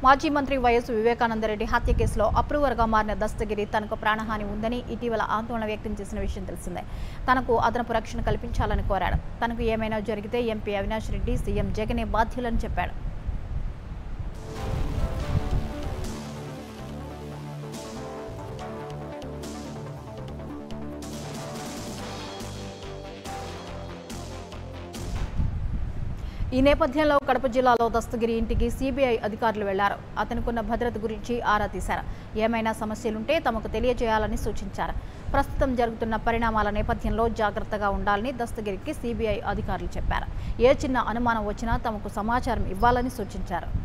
మాజీ మంత్రి వైఎస్ వివేకానందరెడ్డి హత్య కేసులో అప్రూవర్గా మారిన దస్తగిరి తనకు ప్రాణహాని ఉందని ఇటీవల ఆందోళన వ్యక్తం చేసిన విషయం తెలిసిందే తనకు అదనపు రక్షణ కల్పించాలని కోరాడు తనకు ఏమైనా జరిగితే ఎంపీ అవినాష్ రెడ్డి సీఎం జగనే బాధ్యులని చెప్పాడు ఈ నేపథ్యంలో కడప జిల్లాలో దస్తగిరి ఇంటికి సిబిఐ అధికారులు వెళ్లారు అతనికున్న భద్రత గురించి ఆరా తీశారు ఏమైనా సమస్యలుంటే తమకు తెలియజేయాలని సూచించారు ప్రస్తుతం జరుగుతున్న పరిణామాల నేపథ్యంలో జాగ్రత్తగా ఉండాలని దస్తగిరికి సిబిఐ అధికారులు చెప్పారు ఏ చిన్న అనుమానం వచ్చినా తమకు సమాచారం ఇవ్వాలని సూచించారు